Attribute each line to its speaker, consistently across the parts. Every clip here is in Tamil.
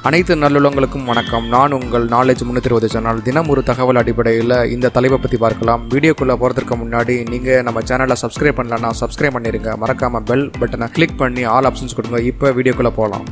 Speaker 1: அனைத்து நல்லுள்ளங்களுக்கும் வணக்கம் நான் உங்கள் நாலேஜ் முன்னூற்றி இருபது சேனல் தினம் ஒரு தகவல் அடிப்படையில் இந்த தலைப்பை பற்றி பார்க்கலாம் வீடியோக்குள்ளே போகிறதுக்கு முன்னாடி நீங்கள் நம்ம சேனலை சப்ஸ்கிரைப் பண்ணலன்னா சப்ஸ்கிரைப் பண்ணிடுங்க மறக்காமல் பெல் பட்டனை கிளிக் பண்ணி ஆல் ஆப்ஷன்ஸ் கொடுங்க இப்போ வீடியோக்குள்ளே போகலாம்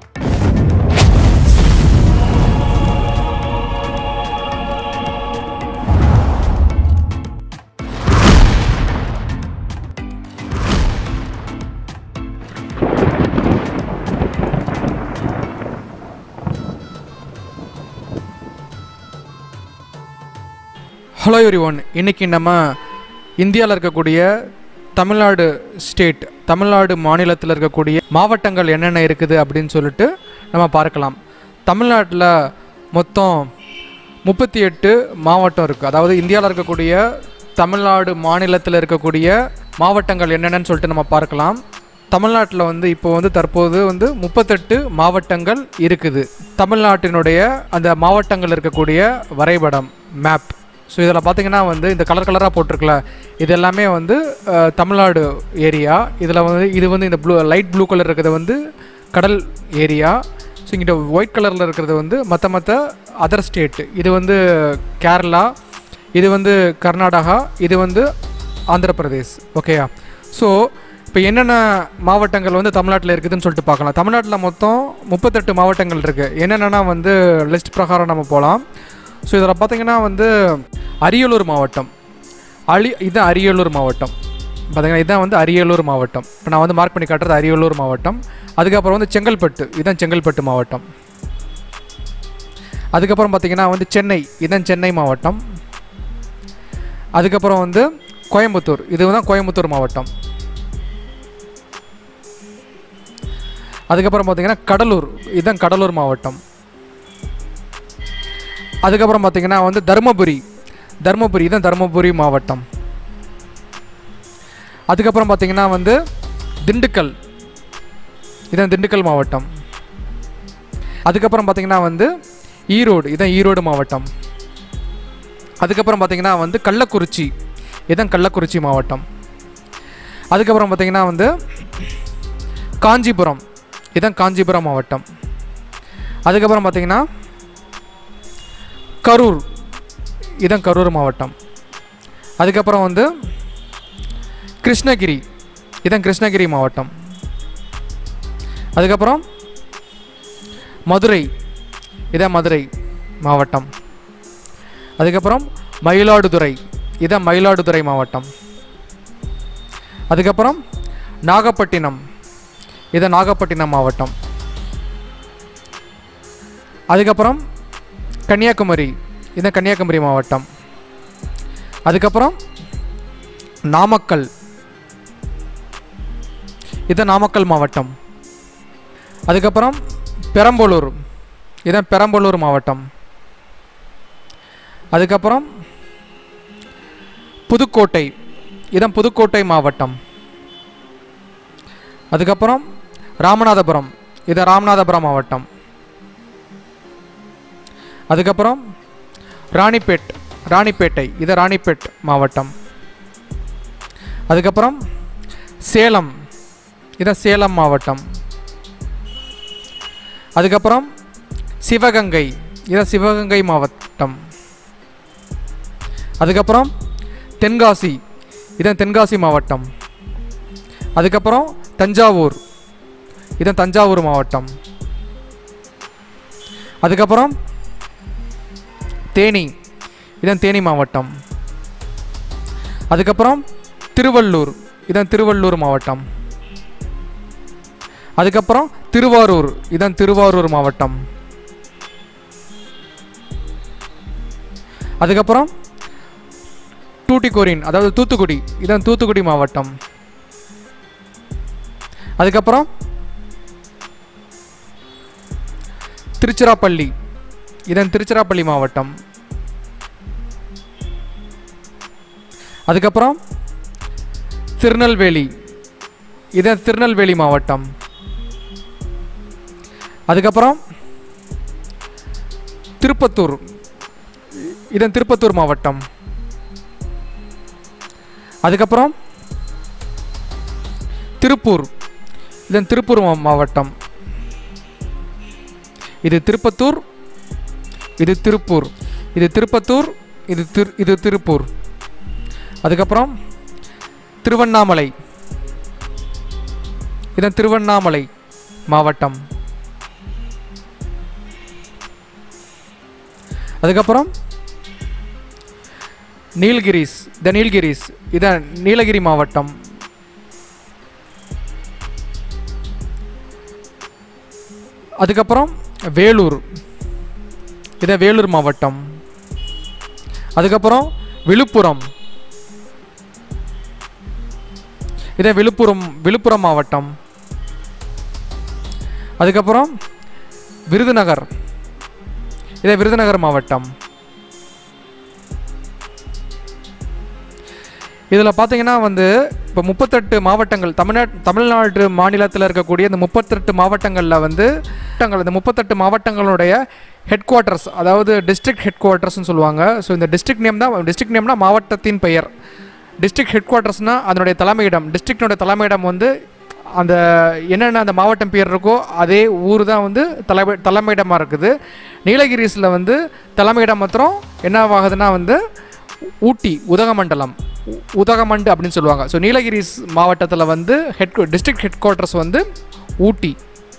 Speaker 1: ஹலோ எவ்ரி ஒன் இன்றைக்கி நம்ம இந்தியாவில் இருக்கக்கூடிய தமிழ்நாடு ஸ்டேட் தமிழ்நாடு மாநிலத்தில் இருக்கக்கூடிய மாவட்டங்கள் என்னென்ன இருக்குது அப்படின்னு சொல்லிட்டு நம்ம பார்க்கலாம் தமிழ்நாட்டில் மொத்தம் முப்பத்தி எட்டு மாவட்டம் இருக்குது அதாவது இந்தியாவில் இருக்கக்கூடிய தமிழ்நாடு மாநிலத்தில் இருக்கக்கூடிய மாவட்டங்கள் என்னென்னு சொல்லிட்டு நம்ம பார்க்கலாம் தமிழ்நாட்டில் வந்து இப்போ வந்து தற்போது வந்து முப்பத்தெட்டு மாவட்டங்கள் இருக்குது தமிழ்நாட்டினுடைய அந்த மாவட்டங்கள் இருக்கக்கூடிய வரைபடம் மேப் ஸோ இதில் பார்த்தீங்கன்னா வந்து இந்த கலர் கலராக போட்டிருக்கல இது எல்லாமே வந்து அஹ், தமிழ்நாடு ஏரியா இதில் வந்து இது வந்து இந்த ப்ளூ லைட் ப்ளூ கலர் இருக்கிறது வந்து கடல் ஏரியா ஸோ இங்கிட்ட ஒயிட் கலரில் இருக்கிறது வந்து மற்ற மற்ற அதர் ஸ்டேட் இது வந்து கேரளா இது வந்து கர்நாடகா இது வந்து ஆந்திர பிரதேஷ் ஓகேயா ஸோ இப்போ என்னென்ன மாவட்டங்கள் வந்து தமிழ்நாட்டில் இருக்குதுன்னு சொல்லிட்டு பார்க்கலாம் தமிழ்நாட்டில் மொத்தம் முப்பத்தெட்டு மாவட்டங்கள் இருக்குது என்னென்னா வந்து லிஸ்ட் பிரகாரம் நம்ம போகலாம் ஸோ இதில் பார்த்தீங்கன்னா வந்து அரியலூர் மாவட்டம் அலி இதுதான் அரியலூர் மாவட்டம் பார்த்தீங்கன்னா இதுதான் வந்து அரியலூர் மாவட்டம் இப்போ நான் வந்து மார்க் பண்ணி காட்டுறது அரியலூர் மாவட்டம் அதுக்கப்புறம் வந்து செங்கல்பட்டு இதுதான் செங்கல்பட்டு மாவட்டம் அதுக்கப்புறம் பார்த்தீங்கன்னா வந்து சென்னை இதுதான் சென்னை மாவட்டம் அதுக்கப்புறம் வந்து கோயம்புத்தூர் இதுதான் கோயம்புத்தூர் மாவட்டம் அதுக்கப்புறம் பார்த்தீங்கன்னா கடலூர் இதுதான் கடலூர் மாவட்டம் அதுக்கப்புறம் பார்த்தீங்கன்னா வந்து தருமபுரி தருமபுரி இதுதான் தருமபுரி மாவட்டம் அதுக்கப்புறம் பார்த்தீங்கன்னா வந்து திண்டுக்கல் இதான் திண்டுக்கல் மாவட்டம் அதுக்கப்புறம் பார்த்தீங்கன்னா வந்து ஈரோடு இதான் ஈரோடு மாவட்டம் அதுக்கப்புறம் பார்த்தீங்கன்னா வந்து கள்ளக்குறிச்சி இதான் கள்ளக்குறிச்சி மாவட்டம் அதுக்கப்புறம் பார்த்தீங்கன்னா வந்து காஞ்சிபுரம் இதான் காஞ்சிபுரம் மாவட்டம் அதுக்கப்புறம் பார்த்தீங்கன்னா கரூர் இதான் கரூர் மாவட்டம் அதுக்கப்புறம் வந்து கிருஷ்ணகிரி இதான் கிருஷ்ணகிரி மாவட்டம் அதுக்கப்புறம் மதுரை இதான் மதுரை மாவட்டம் அதுக்கப்புறம் மயிலாடுதுறை இதான் மயிலாடுதுறை மாவட்டம் அதுக்கப்புறம் நாகப்பட்டினம் இதான் நாகப்பட்டினம் மாவட்டம் அதுக்கப்புறம் கன்னியாகுமரி இதான் கன்னியாகுமரி மாவட்டம் அதுக்கப்புறம் நாமக்கல் இது நாமக்கல் மாவட்டம் அதுக்கப்புறம் பெரம்பலூர் இதான் பெரம்பலூர் மாவட்டம் அதுக்கப்புறம் புதுக்கோட்டை இதான் புதுக்கோட்டை மாவட்டம் அதுக்கப்புறம் ராமநாதபுரம் இது ராமநாதபுரம் மாவட்டம் அதுக்கப்புறம் ராணிப்பேட் ராணிப்பேட்டை இது ராணிப்பேட் மாவட்டம் அதுக்கப்புறம் சேலம் இது சேலம் மாவட்டம் அதுக்கப்புறம் சிவகங்கை இது சிவகங்கை மாவட்டம் அதுக்கப்புறம் தென்காசி இதான் தென்காசி மாவட்டம் அதுக்கப்புறம் தஞ்சாவூர் இதான் தஞ்சாவூர் மாவட்டம் அதுக்கப்புறம் தேனி இதான் தேனி மாவட்டம் அதுக்கப்புறம் திருவள்ளூர் இதான் திருவள்ளூர் மாவட்டம் அதுக்கப்புறம் திருவாரூர் இதான் திருவாரூர் மாவட்டம் அதுக்கப்புறம் டூட்டிகோரின் அதாவது தூத்துக்குடி இதான் தூத்துக்குடி மாவட்டம் அதுக்கப்புறம் திருச்சிராப்பள்ளி இதன் திருச்சிராப்பள்ளி மாவட்டம் அதுக்கப்புறம் திருநெல்வேலி இதன் திருநெல்வேலி மாவட்டம் அதுக்கப்புறம் திருப்பத்தூர் இதன் திருப்பத்தூர் மாவட்டம் அதுக்கப்புறம் திருப்பூர் இதன் திருப்பூர் மா- மாவட்டம் இது திருப்பத்தூர் இது திருப்பூர் இது திருப்பத்தூர் இது திரு இது திருப்பூர் அதுக்கப்புறம் திருவண்ணாமலை இதான் திருவண்ணாமலை மாவட்டம் அதுக்கப்புறம் நீல்கிரிஸ் த நீல்கிரிஸ் இதான் நீலகிரி மாவட்டம் அதுக்கப்புறம் வேலூர் இதான் வேலூர் மாவட்டம் அதுக்கப்புறம் விழுப்புரம் இதே விழுப்புரம் விழுப்புரம் மாவட்டம் அதுக்கப்புறம் விருதுநகர் இதே விருதுநகர் மாவட்டம் இதில் பார்த்தீங்கன்னா வந்து இப்போ முப்பத்தெட்டு மாவட்டங்கள் தமிழ்நாட் தமிழ்நாடு மாநிலத்தில் இருக்கக்கூடிய இந்த முப்பத்தெட்டு மாவட்டங்களில் வந்து மாவட்டங்கள் இந்த முப்பத்தெட்டு மாவட்டங்களுடைய ஹெட் குவார்ட்டர்ஸ் அதாவது டிஸ்ட்ரிக்ட் ஹெட் குவார்ட்டர்ஸ்னு சொல்லுவாங்க ஸோ இந்த டிஸ்ட்ரிக்ட் நேம் தான் டிஸ்ட்ரிக்ட் நேம்னா மாவட்டத்தின் பெயர் டிஸ்ட்ரிக்ட் ஹெட் குவார்ட்டர்ஸ்னால் அதனுடைய தலைமையிடம் டிஸ்ட்ரிக்டோட தலைமையிடம் வந்து அந்த என்னென்ன அந்த மாவட்டம் பேர் இருக்கோ அதே ஊர் தான் வந்து தலைமை தலைமையிடமாக இருக்குது நீலகிரிஸில் வந்து தலைமையிடம் மாத்திரம் என்னவாகுதுன்னா வந்து ஊட்டி உதகமண்டலம் உ- உதகமண்டு அப்படின்னு சொல்லுவாங்க ஸோ நீலகிரிஸ் மாவட்டத்தில் வந்து ஹெட் டிஸ்ட்ரிக்ட் ஹெட் குவார்ட்டர்ஸ் வந்து ஊட்டி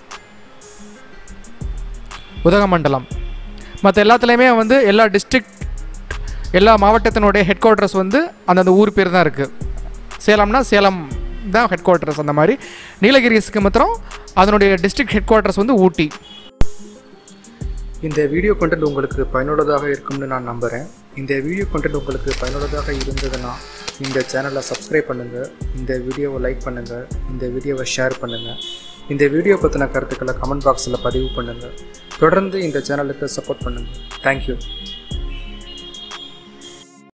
Speaker 1: உதகமண்டலம் மற்ற எல்லாத்துலேயுமே வந்து எல்லா டிஸ்ட்ரிக்ட் எல்லா மாவட்டத்தினுடைய ஹெட் குவார்ட்டர்ஸ் வந்து அந்தந்த ஊர் பேர் தான் இருக்குது சேலம்னா சேலம் தான் ஹெட் குவார்ட்டர்ஸ் அந்த மாதிரி நீலகிரிஸ்க்கு மாத்திரம் அதனுடைய டிஸ்ட்ரிக்ட் ஹெட் குவார்ட்டர்ஸ் வந்து ஊட்டி
Speaker 2: இந்த வீடியோ கண்டென்ட் உங்களுக்கு பயனுள்ளதாக இருக்கும்னு நான் நம்புகிறேன் இந்த வீடியோ கண்டென்ட் உங்களுக்கு பயனுள்ளதாக இருந்ததுன்னா இந்த சேனலை சப்ஸ்கிரைப் பண்ணுங்கள் இந்த வீடியோவை லைக் பண்ணுங்கள் இந்த வீடியோவை ஷேர் பண்ணுங்கள் இந்த வீடியோ பற்றின கருத்துக்களை கமெண்ட் பாக்ஸில் பதிவு பண்ணுங்கள் தொடர்ந்து இந்த சேனலுக்கு சப்போர்ட் பண்ணுங்கள் தேங்க்யூ